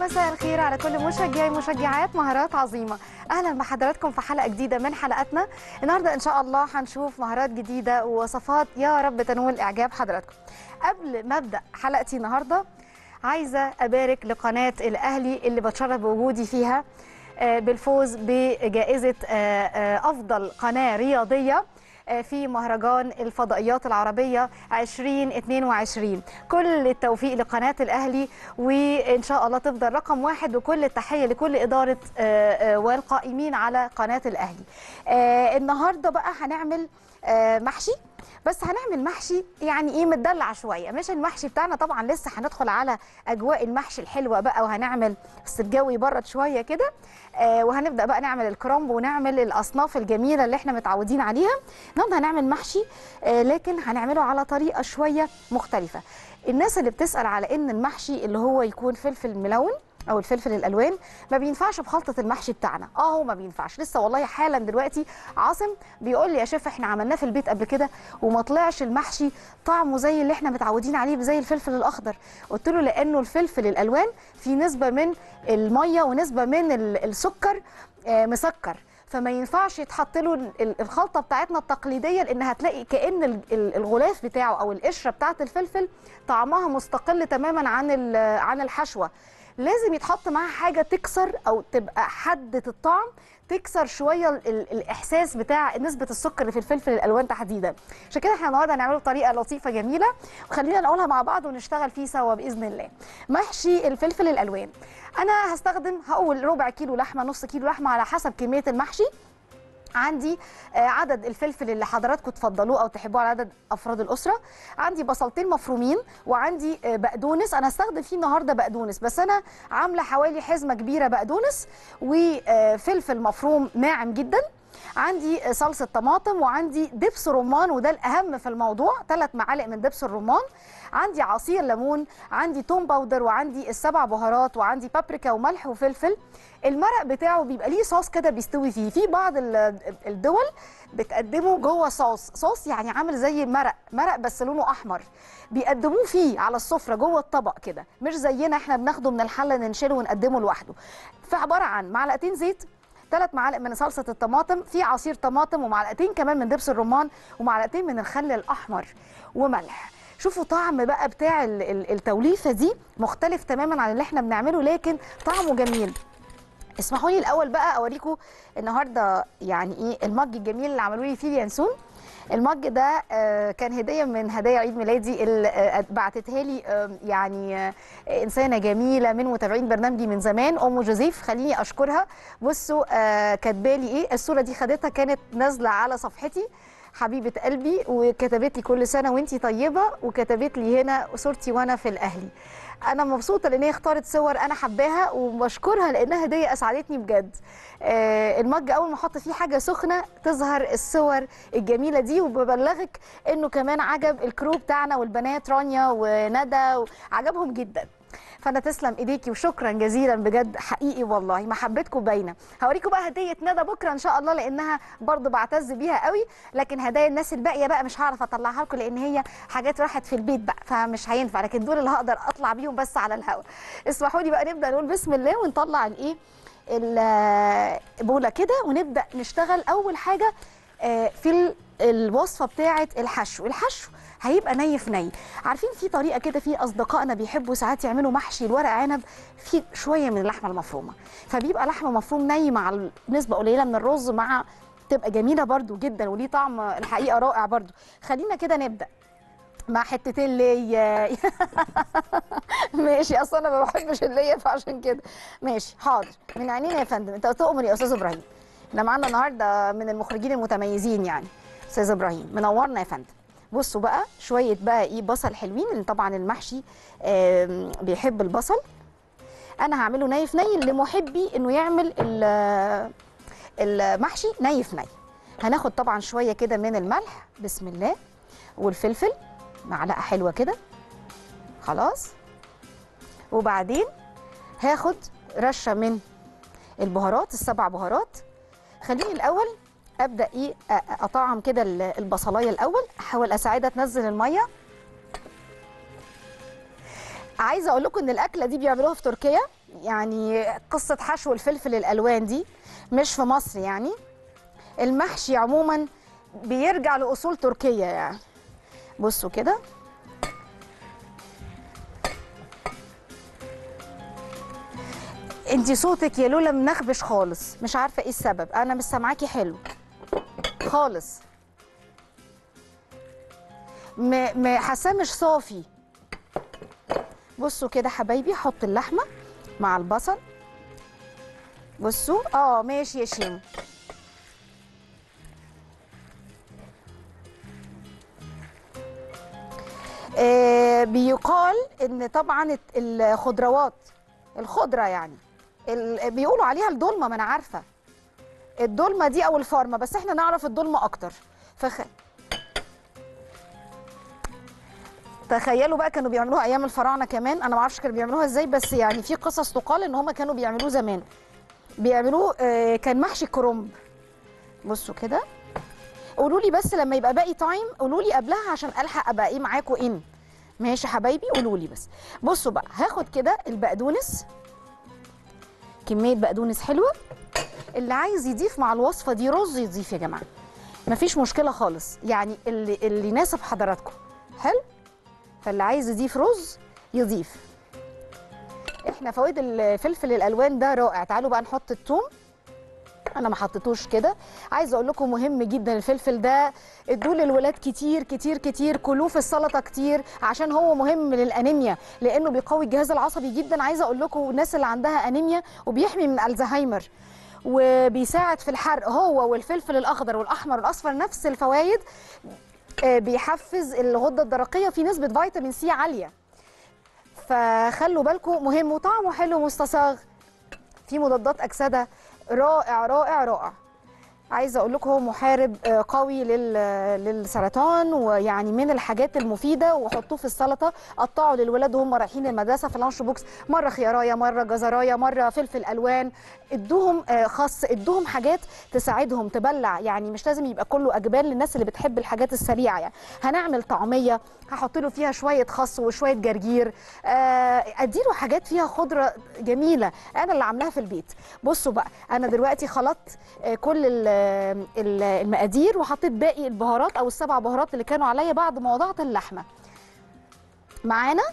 مساء الخير على كل مشجعي مشجعات مهارات عظيمة أهلا بحضراتكم في حلقة جديدة من حلقاتنا النهاردة إن شاء الله هنشوف مهارات جديدة ووصفات يا رب تنول إعجاب حضراتكم قبل ما أبدأ حلقتي النهاردة عايزة أبارك لقناة الأهلي اللي بتشرف بوجودي فيها آه، بالفوز بجائزة آه، آه، أفضل قناة رياضية في مهرجان الفضائيات العربية 2022 كل التوفيق لقناة الأهلي وإن شاء الله تفضل رقم واحد وكل التحية لكل إدارة آه، آه، والقائمين على قناة الأهلي آه، النهاردة بقى هنعمل آه، محشي بس هنعمل محشي يعني ايه متدلع شويه مش المحشي بتاعنا طبعا لسه هندخل على اجواء المحشي الحلوه بقى وهنعمل بس الجو يبرد شويه كده آه وهنبدا بقى نعمل الكرنب ونعمل الاصناف الجميله اللي احنا متعودين عليها النهارده هنعمل محشي آه لكن هنعمله على طريقه شويه مختلفه الناس اللي بتسال على ان المحشي اللي هو يكون فلفل ملون او الفلفل الالوان ما بينفعش بخلطه المحشي بتاعنا اه هو ما بينفعش لسه والله حالا دلوقتي عاصم بيقول لي يا شيف احنا عملناه في البيت قبل كده وما طلعش المحشي طعمه زي اللي احنا متعودين عليه زي الفلفل الاخضر قلت له لانه الفلفل الالوان في نسبه من الميه ونسبه من ال- السكر آه، مسكر فما ينفعش يتحط له ال- الخلطه بتاعتنا التقليديه لان هتلاقي كان ال- ال- الغلاف بتاعه او القشره بتاعه الفلفل طعمها مستقل تماما عن ال- عن الحشوه لازم يتحط معاها حاجه تكسر او تبقى حده الطعم تكسر شويه ال- ال- الاحساس بتاع نسبه السكر اللي في الفلفل الالوان تحديدا عشان كده احنا النهارده هنعمله بطريقه لطيفه جميله وخلينا نقولها مع بعض ونشتغل فيه سوا باذن الله محشي الفلفل الالوان انا هستخدم هقول ربع كيلو لحمه نص كيلو لحمه على حسب كميه المحشي عندي آه، عدد الفلفل اللي حضراتكم تفضلوه او تحبوه على عدد افراد الاسره عندي بصلتين مفرومين وعندي آه، بقدونس انا هستخدم فيه النهارده بقدونس بس انا عامله حوالي حزمه كبيره بقدونس وفلفل مفروم ناعم جدا عندي آه، صلصه طماطم وعندي دبس رمان وده الاهم في الموضوع ثلاث معالق من دبس الرمان عندي عصير ليمون عندي توم باودر وعندي السبع بهارات وعندي بابريكا وملح وفلفل المرق بتاعه بيبقى ليه صوص كده بيستوي فيه في بعض ال- الدول بتقدمه جوه صوص صوص يعني عامل زي مرق مرق بس لونه احمر بيقدموه فيه على السفره جوه الطبق كده مش زينا احنا بناخده من الحله ننشله ونقدمه لوحده فعباره عن معلقتين زيت ثلاث معالق من صلصه الطماطم في عصير طماطم ومعلقتين كمان من دبس الرمان ومعلقتين من الخل الاحمر وملح شوفوا طعم بقى بتاع ال- ال- التوليفه دي مختلف تماما عن اللي احنا بنعمله لكن طعمه جميل اسمحوا لي الاول بقى اوريكم النهارده يعني ايه المج الجميل اللي عملوا لي فيه اليانسون المج ده آه، كان هديه من هدايا عيد ميلادي اللي آه، بعتتها لي آه، يعني آه، انسانه جميله من متابعين برنامجي من زمان ام جوزيف خليني اشكرها بصوا آه، كاتبالي ايه الصوره دي خدتها كانت نازله على صفحتي حبيبه قلبي وكتبت لي كل سنه وانتي طيبه وكتبت لي هنا صورتي وانا في الاهلي انا مبسوطه لان هي اختارت صور انا حباها وبشكرها لانها هديه اسعدتني بجد آه، المج اول ما احط فيه حاجه سخنه تظهر الصور الجميله دي وببلغك انه كمان عجب الكرو بتاعنا والبنات رانيا وندى عجبهم جدا فانا تسلم ايديكي وشكرا جزيلا بجد حقيقي والله محبتكم باينه هوريكم بقى هديه ندى بكره ان شاء الله لانها برضو بعتز بيها قوي لكن هدايا الناس الباقيه بقى مش هعرف اطلعها لكم لان هي حاجات راحت في البيت بقى فمش هينفع لكن دول اللي هقدر اطلع بيهم بس على الهواء اسمحوا لي بقى نبدا نقول بسم الله ونطلع الايه البوله كده ونبدا نشتغل اول حاجه آه، في ال- الوصفه بتاعه الحشو الحشو هيبقى ني في ني عارفين في طريقه كده في اصدقائنا بيحبوا ساعات يعملوا محشي الورق عنب في شويه من اللحمه المفرومه فبيبقى لحمه مفروم ني مع نسبه قليله من الرز مع تبقى جميله برده جدا وليه طعم الحقيقه رائع برده خلينا كده نبدا مع حتتين ليا ماشي اصلا انا ما بحبش الليا فعشان كده ماشي حاضر من عينينا يا فندم انت تؤمر يا استاذ ابراهيم احنا معانا النهارده من المخرجين المتميزين يعني استاذ ابراهيم منورنا يا فندم بصوا بقى شويه بقى ايه بصل حلوين لان طبعا المحشي آم، بيحب البصل انا هعمله ني في ني لمحبي انه يعمل ال- المحشي ني في ني هناخد طبعا شويه كده من الملح بسم الله والفلفل معلقه حلوه كده خلاص وبعدين هاخد رشه من البهارات السبع بهارات خليني الاول ابدا ايه أ- أ- اطعم كده ال- البصلايه الاول احاول اساعدها تنزل الميه عايزه اقول لكم ان الاكله دي بيعملوها في تركيا يعني قصه حشو الفلفل الالوان دي مش في مصر يعني المحشي عموما بيرجع لاصول تركيه يعني بصوا كده انتي صوتك يا لولا منخبش خالص مش عارفه ايه السبب انا مش سامعاكي حلو خالص م- م- حاساه مش صافي بصوا كده حبايبي حط اللحمه مع البصل بصوا اه ماشي يا شيمو آه بيقال ان طبعا الت- الخضروات الخضره يعني ال- بيقولوا عليها الدولمه ما انا عارفه الدولمه دي او الفارمه بس احنا نعرف الدولمه اكتر فخ... تخيلوا بقى كانوا بيعملوها ايام الفراعنه كمان انا ما اعرفش كانوا بيعملوها ازاي بس يعني في قصص تقال ان هم كانوا بيعملوه زمان بيعملوه آه، كان محشي كرنب بصوا كده قولوا لي بس لما يبقى باقي تايم قولوا لي قبلها عشان الحق ابقى ايه معاكم ان ماشي حبايبي قولوا لي بس بصوا بقى هاخد كده البقدونس كميه بقدونس حلوه اللي عايز يضيف مع الوصفه دي رز يضيف يا جماعه مفيش مشكله خالص يعني اللي اللي يناسب حضراتكم حلو فاللي عايز يضيف رز يضيف احنا فوائد الفلفل الالوان ده رائع تعالوا بقى نحط الثوم انا ما حطيتوش كده عايزه اقول لكم مهم جدا الفلفل ده ادوه للولاد كتير كتير كتير كلوه في السلطه كتير عشان هو مهم للانيميا لانه بيقوي الجهاز العصبي جدا عايزه اقول لكم الناس اللي عندها انيميا وبيحمي من الزهايمر وبيساعد في الحرق هو والفلفل الاخضر والاحمر والاصفر نفس الفوائد آه، بيحفز الغده الدرقيه في نسبه فيتامين سي عاليه فخلوا بالكم مهم وطعمه حلو مستساغ في مضادات اكسده رائع رائع رائع عايزه اقول لكم هو محارب آه، قوي لل- للسرطان ويعني من الحاجات المفيده وحطوه في السلطه قطعوا للولاد وهم رايحين المدرسه في اللانش بوكس مره خيارايه مره جزرايه مره فلفل الوان ادوهم آه، خس ادوهم حاجات تساعدهم تبلع يعني مش لازم يبقى كله اجبان للناس اللي بتحب الحاجات السريعه يعني هنعمل طعميه هحط له فيها شويه خس وشويه جرجير آه، اديله حاجات فيها خضره جميله انا اللي عاملاها في البيت بصوا بقى انا دلوقتي خلطت آه، كل ال- ال- المقادير وحطيت باقي البهارات او السبع بهارات اللي كانوا عليا بعد ما وضعت اللحمه معانا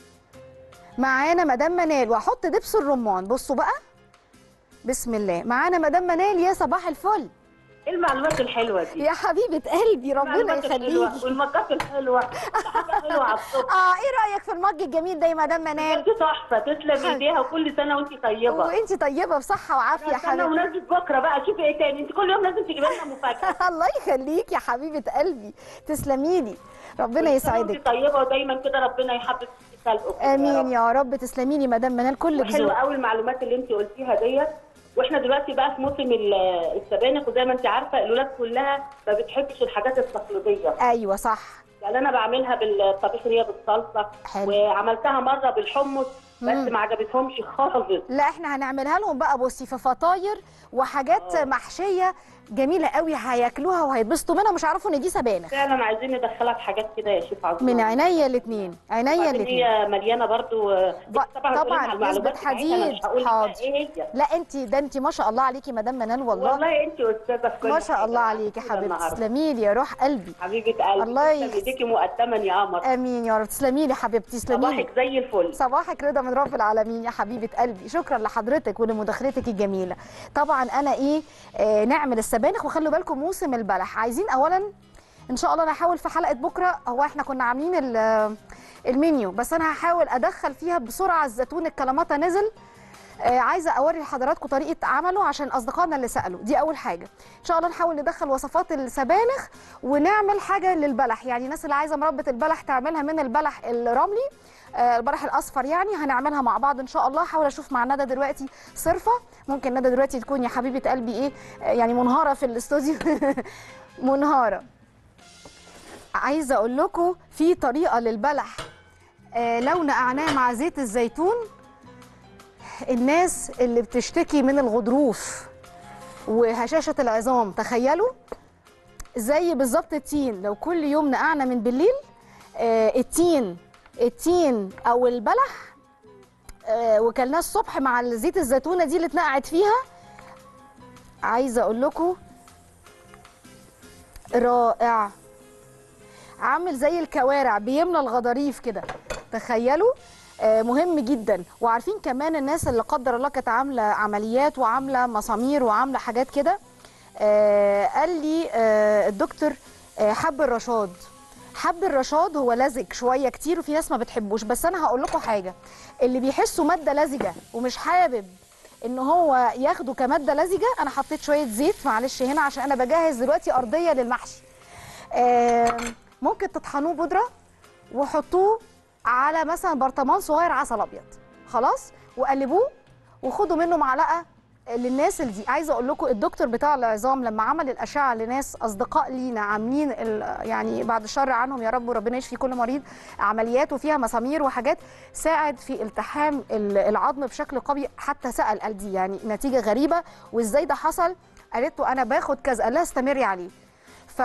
معانا مدام منال واحط دبس الرمان بصوا بقى بسم الله معانا مدام منال يا صباح الفل ايه المعلومات الحلوه دي؟ يا حبيبه قلبي ربنا المعلومات الحلوة يخليكي والمجات الحلوه حاجه حلوه على الصبح اه ايه رايك في المج الجميل ده يا مدام منال دي تحفه تسلم ايديها وكل سنه وانت طيبه وانت طيبه بصحه وعافيه يا استنى حبيبتي ونزل بكره بقى شوفي ايه تاني انت كل يوم لازم تجيبي لنا مفاجاه الله يخليك يا حبيبه قلبي تسلمي لي ربنا يسعدك وانت طيبه ودايما كده ربنا يحبب في خلقك كده يا امين رب. يا رب تسلمي لي مدام منال كل حلوه ذوق قوي المعلومات اللي انت قلتيها ديت واحنا دلوقتي بقى في موسم ال- السبانخ وزي ما انت عارفه الولاد كلها ما بتحبش الحاجات التقليديه ايوه صح يعني انا بعملها بالطبيخ اللي هي بالصلصه حلو. وعملتها مره بالحمص بس مم. ما عجبتهمش خالص لا احنا هنعملها لهم بقى بصي في فطاير وحاجات آه. محشيه جميله قوي هياكلوها وهيتبسطوا منها مش هيعرفوا ان دي سبانخ فعلا عايزين ندخلها في حاجات كده يا شيف عظيم من عينيا الاثنين عينيا وبعدين الاثنين هي مليانه برضو ب- طبعاً، نسبة حديد. حاضر. حاضر ايه هي لا انت ده انت ما شاء الله عليكي مدام منال والله, والله انت استاذه في كل ما شاء حاجة. الله عليكي يا كده حبيبتي النهاردة. تسلمي لي يا روح قلبي حبيبه قلبي الله تسلم يخس- ايديكي مقدما يا قمر امين يا رب تسلمي لي حبيبتي تسلمي لي صباحك زي الفل صباحك رضا من رب العالمين يا حبيبه قلبي شكرا لحضرتك ولمداخلتك الجميله طبعا انا ايه آه نعمل السبانخ وخلوا بالكم موسم البلح عايزين اولا ان شاء الله انا هحاول في حلقه بكره هو احنا كنا عاملين ال- المنيو بس انا هحاول ادخل فيها بسرعه الزيتون الكلاماتا نزل آه عايزه اوري لحضراتكم طريقه عمله عشان اصدقائنا اللي سالوا دي اول حاجه ان شاء الله نحاول ندخل وصفات السبانخ ونعمل حاجه للبلح يعني الناس اللي عايزه مربى البلح تعملها من البلح الرملي آه، البلح الاصفر يعني هنعملها مع بعض ان شاء الله هحاول اشوف مع ندى دلوقتي صرفه ممكن ندى دلوقتي تكون يا حبيبه قلبي ايه آه، يعني منهاره في الاستوديو منهاره عايزه اقول لكم في طريقه للبلح آه، لو نقعناه مع زيت الزيتون الناس اللي بتشتكي من الغضروف وهشاشه العظام تخيلوا زي بالظبط التين لو كل يوم نقعنا من بالليل آه، التين التين او البلح آه وكلناه الصبح مع زيت الزيتونه دي اللي اتنقعت فيها عايزه اقول لكم رائع عامل زي الكوارع بيملى الغضاريف كده تخيلوا آه، مهم جدا وعارفين كمان الناس اللي قدر الله كانت عامله عمليات وعامله مسامير وعامله حاجات كده آه، قال لي آه، الدكتور آه، حب الرشاد حب الرشاد هو لزج شويه كتير وفي ناس ما بتحبوش بس انا هقول لكم حاجه اللي بيحسوا ماده لزجه ومش حابب ان هو ياخده كماده لزجه انا حطيت شويه زيت معلش هنا عشان انا بجهز دلوقتي ارضيه للمحشي آم، ممكن تطحنوه بودره وحطوه على مثلا برطمان صغير عسل ابيض خلاص وقلبوه وخدوا منه معلقه للناس اللي دي عايزه اقول لكم الدكتور بتاع العظام لما عمل الاشعه لناس اصدقاء لينا عاملين ال- يعني بعد الشر عنهم يا رب وربنا يشفي كل مريض عمليات وفيها مسامير وحاجات ساعد في التحام ال- العظم بشكل قوي حتى سال قال دي يعني نتيجه غريبه وازاي ده حصل قالت له انا باخد كذا قال لها استمري عليه ف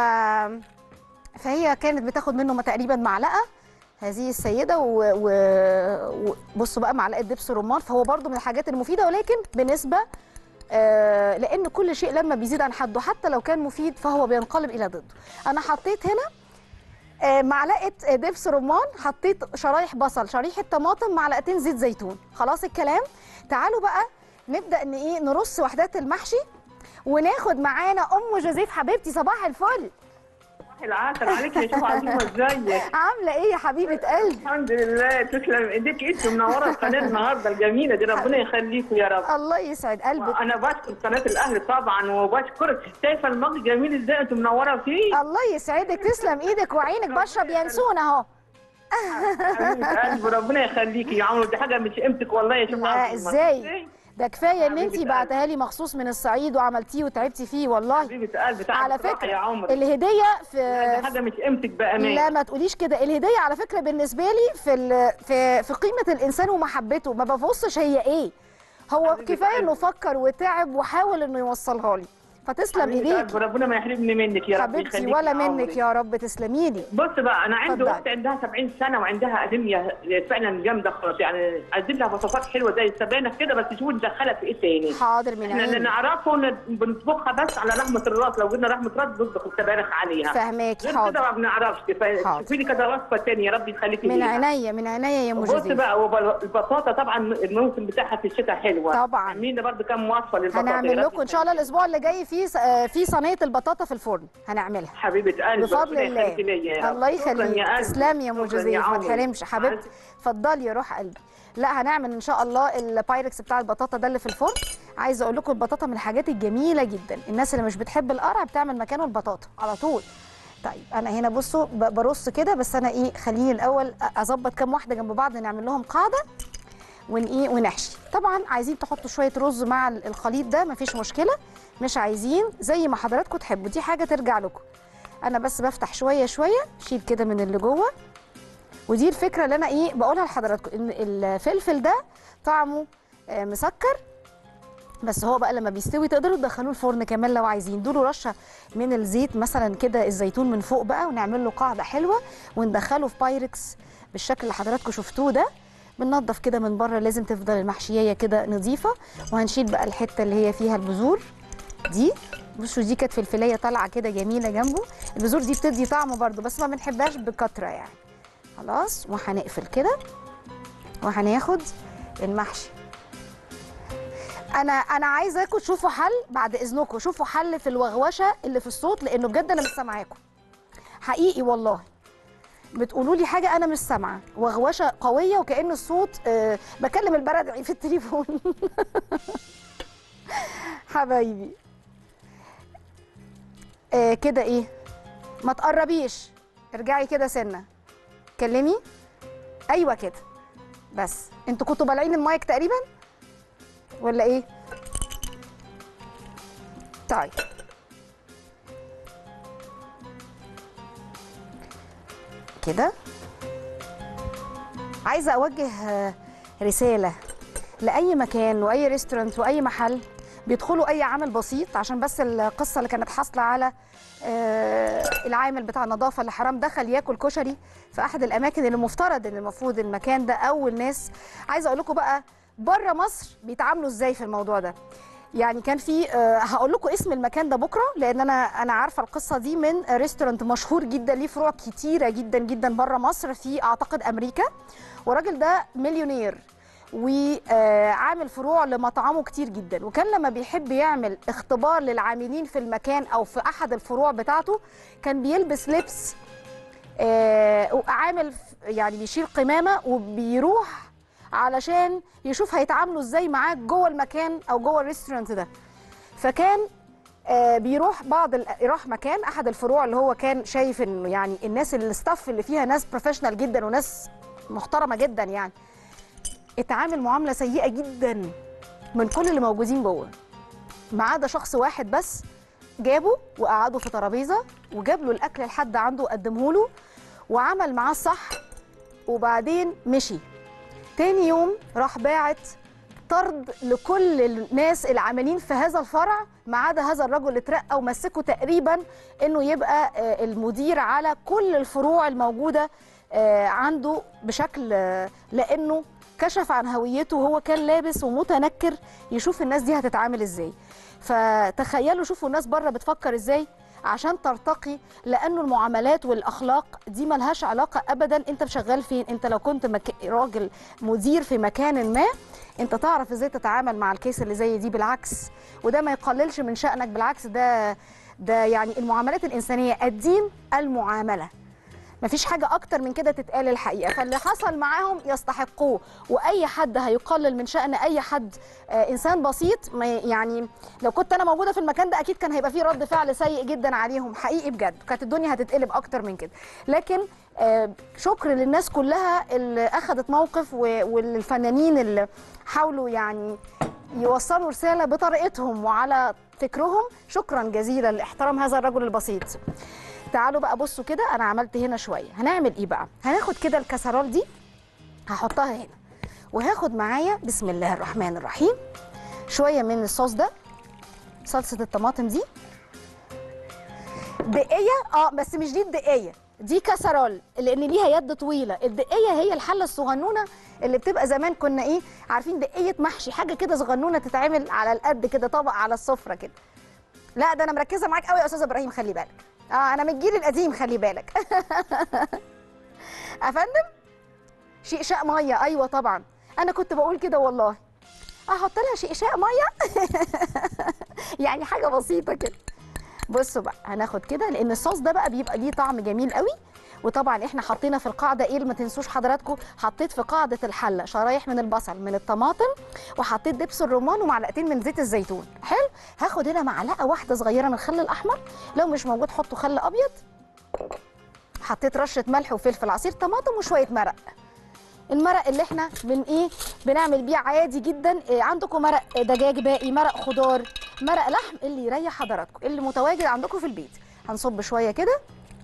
فهي كانت بتاخد منه تقريبا معلقه هذه السيده وبصوا و... و... بصوا بقى معلقه دبس رمان فهو برضو من الحاجات المفيده ولكن بنسبه آه لان كل شيء لما بيزيد عن حده حتى لو كان مفيد فهو بينقلب الى ضده انا حطيت هنا آه معلقه دبس رمان حطيت شرايح بصل شريحه طماطم معلقتين زيت زيتون خلاص الكلام تعالوا بقى نبدا ان ايه نرص وحدات المحشي وناخد معانا ام جوزيف حبيبتي صباح الفل صباح العسل عليك يا شيخ عظيمه ازيك عامله ايه يا حبيبه قلبي الحمد لله تسلم ايديك انت منوره القناه النهارده الجميله دي ربنا يخليكم يا رب الله يسعد قلبك انا بشكر قناه الاهل طبعا وبشكرك شايفه المج جميل ازاي انت منوره فيه الله يسعدك تسلم ايدك وعينك بشرب ينسون اهو حبيبة قلبي ربنا يخليكي يا عمرو دي حاجه مش قيمتك والله يا شيخ لا عظيمه ازاي ده كفايه ان انت حبيبة بعتها لي مخصوص من الصعيد وعملتيه وتعبتي فيه والله حبيبه قلبي تعب على بصراحة فكره يا عمرو الهديه لا، دي في حاجه مش قيمتك بامان لا ما تقوليش كده الهديه على فكره بالنسبه لي في ال... في في قيمه الانسان ومحبته ما ببصش هي ايه هو حبيبة كفايه انه قلبي. فكر وتعب وحاول انه يوصلها لي فتسلم حبيبة ايديك قلبي، ربنا ما يحرمني منك يا رب حبيبتي يخليك ولا يا عمرو. منك يا رب تسلمي لي بص بقى انا عندي اتفضلي. اخت عندها 70 سنه وعندها ادميه فعلا جامده خالص يعني عايزين لها وصفات حلوه زي السبانخ كده بس شوفوا ندخلها في ايه تاني حاضر من احنا اللي عيني نعرفه ان بنطبخها بس على لحمه الراس لو جبنا لحمه راس بنطبخ السبانخ عليها فهماكي غير كده حاضر ما بنعرفش حاضر. فشوفي لي كده وصفه تانية يا رب يخليكي من ليها. عينيا من عينيا يا ام بص جوزيف بقى وب- البطاطا طبعا الموسم بتاعها في الشتاء حلوه طبعاً. عاملين برضه كام وصفه للبطاطا يا هنعمل رب لكم ان شاء الله الاسبوع اللي جاي في س- آه، في صينيه البطاطا في الفرن هنعملها حبيبه قلبي بفضل ربنا الله يخليكي ليا يا رب. الله شكراً يخليك يا قلبي. تسلمي يا ام شكراً جوزيف ما عمرو. تحرمش حبيبتي اتفضلي يا روح قلبي لا هنعمل ان شاء الله البايركس بتاع البطاطا ده اللي في الفرن عايزه اقول لكم البطاطا من الحاجات الجميله جدا الناس اللي مش بتحب القرع بتعمل مكانه البطاطا على طول طيب انا هنا بصوا ب- برص كده بس انا ايه خليني الاول أ- اظبط كام واحده جنب بعض نعمل لهم قاعده ون ايه ونحشي طبعا عايزين تحطوا شويه رز مع ال- الخليط ده مفيش مشكله مش عايزين زي ما حضراتكم تحبوا دي حاجه ترجع لكم انا بس بفتح شويه شويه شيل كده من اللي جوه ودي الفكره اللي انا ايه بقولها لحضراتكم ان الفلفل ده طعمه آه، مسكر بس هو بقى لما بيستوي تقدروا تدخلوه الفرن كمان لو عايزين دوله رشه من الزيت مثلا كده الزيتون من فوق بقى ونعمل له قاعده حلوه وندخله في بايركس بالشكل اللي حضراتكم شفتوه ده بننضف كده من بره لازم تفضل المحشيه كده نظيفه وهنشيل بقى الحته اللي هي فيها البذور دي بصوا دي كانت فلفلايه طالعه كده جميله جنبه البذور دي بتدي طعم برده بس ما بنحبهاش بكتره يعني خلاص وهنقفل كده وهناخد المحشي انا انا عايزاكم تشوفوا حل بعد اذنكم شوفوا حل في الوغوشه اللي في الصوت لانه بجد انا مش سامعاكم حقيقي والله بتقولوا لي حاجه انا مش سامعه وغوشه قويه وكأن الصوت آه بكلم البردعي في التليفون حبايبي آه كده ايه ما تقربيش ارجعي كده سنه كلمي ايوه كده بس انتوا كنتوا بالعين المايك تقريبا ولا ايه طيب كده عايزه اوجه آه، رساله لاي مكان واي ريستورانت واي محل بيدخلوا اي عامل بسيط عشان بس القصه اللي كانت حاصله على آه، العامل بتاع النظافه اللي حرام دخل ياكل كشري في احد الاماكن اللي مفترض ان المفروض المكان ده اول ناس عايزه اقول لكم بقى بره مصر بيتعاملوا ازاي في الموضوع ده يعني كان في آه، هقول لكم اسم المكان ده بكره لان انا انا عارفه القصه دي من ريستورانت مشهور جدا ليه فروع كتيره جدا جدا بره مصر في اعتقد امريكا والراجل ده مليونير وعامل فروع لمطعمه كتير جدا وكان لما بيحب يعمل اختبار للعاملين في المكان او في احد الفروع بتاعته كان بيلبس لبس آه، عامل يعني بيشيل قمامه وبيروح علشان يشوف هيتعاملوا ازاي معاه جوه المكان او جوه الريستورانت ده فكان آه، بيروح بعض ال- يروح مكان احد الفروع اللي هو كان شايف انه يعني الناس الستاف اللي فيها ناس بروفيشنال جدا وناس محترمه جدا يعني اتعامل معامله سيئه جدا من كل اللي موجودين جوه ما عدا شخص واحد بس جابه وقعده في ترابيزه وجاب له الاكل لحد عنده وقدمه له وعمل معاه الصح وبعدين مشي تاني يوم راح باعت طرد لكل الناس العاملين في هذا الفرع ما عدا هذا الرجل اللي اترقى ومسكه تقريبا انه يبقى آه، المدير على كل الفروع الموجوده آه، عنده بشكل آه، لانه كشف عن هويته وهو كان لابس ومتنكر يشوف الناس دي هتتعامل ازاي فتخيلوا شوفوا الناس بره بتفكر ازاي عشان ترتقي لانه المعاملات والاخلاق دي ملهاش علاقه ابدا انت شغال فين انت لو كنت مك... راجل مدير في مكان ما انت تعرف ازاي تتعامل مع الكيس اللي زي دي بالعكس وده ما يقللش من شأنك بالعكس ده ده يعني المعاملات الإنسانية الدين المعاملة مفيش حاجة أكتر من كده تتقال الحقيقة فاللي حصل معاهم يستحقوه وأي حد هيقلل من شأن أي حد آه إنسان بسيط ما يعني لو كنت أنا موجودة في المكان ده أكيد كان هيبقى فيه رد فعل سيء جدا عليهم حقيقي بجد كانت الدنيا هتتقلب أكتر من كده لكن آه شكر للناس كلها اللي أخذت موقف و- والفنانين اللي حاولوا يعني يوصلوا رسالة بطريقتهم وعلى فكرهم شكرا جزيلا لاحترام هذا الرجل البسيط تعالوا بقى بصوا كده انا عملت هنا شويه هنعمل ايه بقى هناخد كده الكسرول دي هحطها هنا وهاخد معايا بسم الله الرحمن الرحيم شويه من الصوص ده صلصه الطماطم دي دقيه اه بس مش دي الدقيه دي كسرول لان ليها يد طويله الدقيه هي الحله الصغنونه اللي بتبقى زمان كنا ايه عارفين دقيه محشي حاجه كده صغنونه تتعمل على القد كده طبق على السفره كده لا ده انا مركزه معاك قوي يا استاذ ابراهيم خلي بالك اه انا من الجيل القديم خلي بالك افندم شقشاق ميه ايوه طبعا انا كنت بقول كده والله احط لها شقشاق ميه يعني حاجه بسيطه كده بصوا بقى هناخد كده لان الصوص ده بقى بيبقى ليه طعم جميل قوي وطبعا احنا حطينا في القاعده ايه ما تنسوش حضراتكم حطيت في قاعده الحله شرايح من البصل من الطماطم وحطيت دبس الرمان ومعلقتين من زيت الزيتون حلو هاخد هنا معلقه واحده صغيره من الخل الاحمر لو مش موجود حطوا خل ابيض حطيت رشه ملح وفلفل عصير طماطم وشويه مرق المرق اللي احنا بن ايه بنعمل بيه عادي جدا إيه عندكم مرق دجاج باقي مرق خضار مرق لحم اللي يريح حضراتكم اللي متواجد عندكم في البيت هنصب شويه كده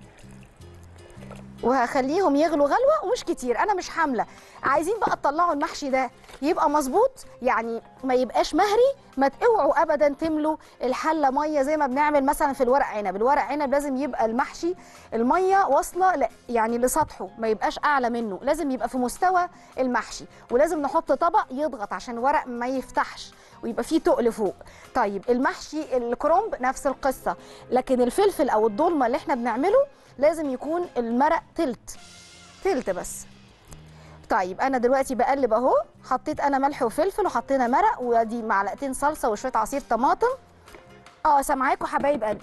وهخليهم يغلوا غلوه ومش كتير انا مش حامله عايزين بقى تطلعوا المحشي ده يبقى مظبوط يعني ما يبقاش مهري ما توعوا ابدا تملوا الحله ميه زي ما بنعمل مثلا في الورق عنب الورق عنب لازم يبقى المحشي الميه واصله ل- يعني لسطحه ما يبقاش اعلى منه لازم يبقى في مستوى المحشي ولازم نحط طبق يضغط عشان الورق ما يفتحش ويبقى فيه تقل فوق طيب المحشي الكرنب نفس القصه لكن الفلفل او الضلمه اللي احنا بنعمله لازم يكون المرق تلت تلت بس طيب انا دلوقتي بقلب اهو حطيت انا ملح وفلفل وحطينا مرق وادي معلقتين صلصه وشويه عصير طماطم اه سامعاكم حبايب قلبي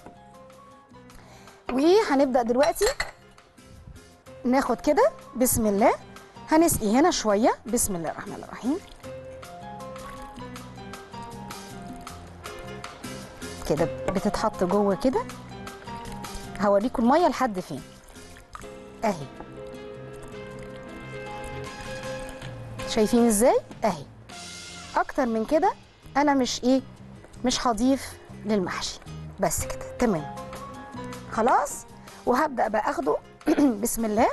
وهنبدا دلوقتي ناخد كده بسم الله هنسقي هنا شويه بسم الله الرحمن الرحيم كده بتتحط جوه كده هوريكم الميه لحد فين اهي شايفين ازاي اهي اكتر من كده انا مش ايه مش هضيف للمحشي بس كده تمام خلاص وهبدا بقى اخده بسم الله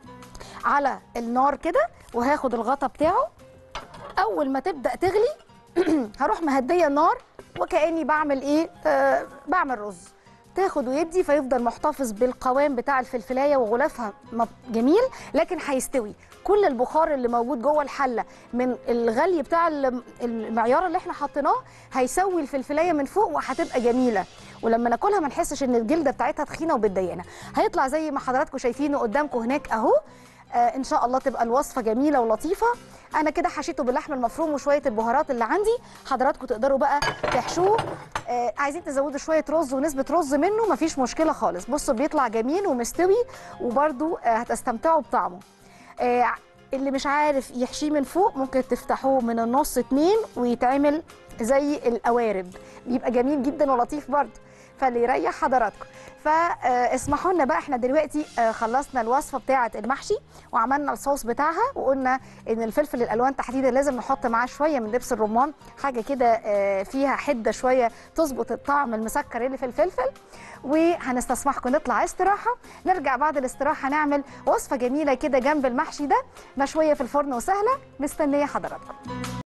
على النار كده وهاخد الغطا بتاعه اول ما تبدا تغلي هروح مهديه النار وكاني بعمل ايه آه بعمل رز تاخد ويدي فيفضل محتفظ بالقوام بتاع الفلفلايه وغلافها مب- جميل لكن هيستوي كل البخار اللي موجود جوه الحله من الغلي بتاع الم- المعيار اللي احنا حطيناه هيسوي الفلفلايه من فوق وهتبقى جميله ولما ناكلها ما نحسش ان الجلده بتاعتها تخينه وبتضايقنا هيطلع زي ما حضراتكم شايفينه قدامكم هناك اهو آه ان شاء الله تبقى الوصفه جميله ولطيفه انا كده حشيته باللحم المفروم وشويه البهارات اللي عندي حضراتكم تقدروا بقى تحشوه آه عايزين تزودوا شويه رز ونسبه رز منه مفيش مشكله خالص بصوا بيطلع جميل ومستوي وبرده آه هتستمتعوا بطعمه آه اللي مش عارف يحشيه من فوق ممكن تفتحوه من النص اتنين ويتعمل زي القوارب بيبقى جميل جدا ولطيف برضه فاللي يريح حضراتكم فاسمحوا لنا بقى احنا دلوقتي آه، خلصنا الوصفه بتاعه المحشي وعملنا الصوص بتاعها وقلنا ان الفلفل الالوان تحديدا لازم نحط معاه شويه من دبس الرمان حاجه كده آه، فيها حده شويه تظبط الطعم المسكر اللي في الفلفل وهنستسمحكم نطلع استراحه نرجع بعد الاستراحه نعمل وصفه جميله كده جنب المحشي ده مشويه في الفرن وسهله مستنيه حضراتكم